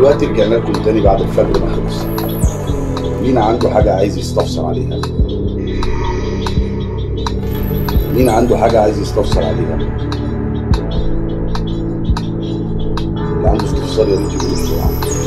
ودلوقتي رجعنا لكم تاني بعد الفجر ما خلص مين عنده حاجة عايز يستفسر عليها؟ مين عنده حاجة عايز يستفسر عليها؟ اللي عنده استفسار يا ريت يقول بسرعة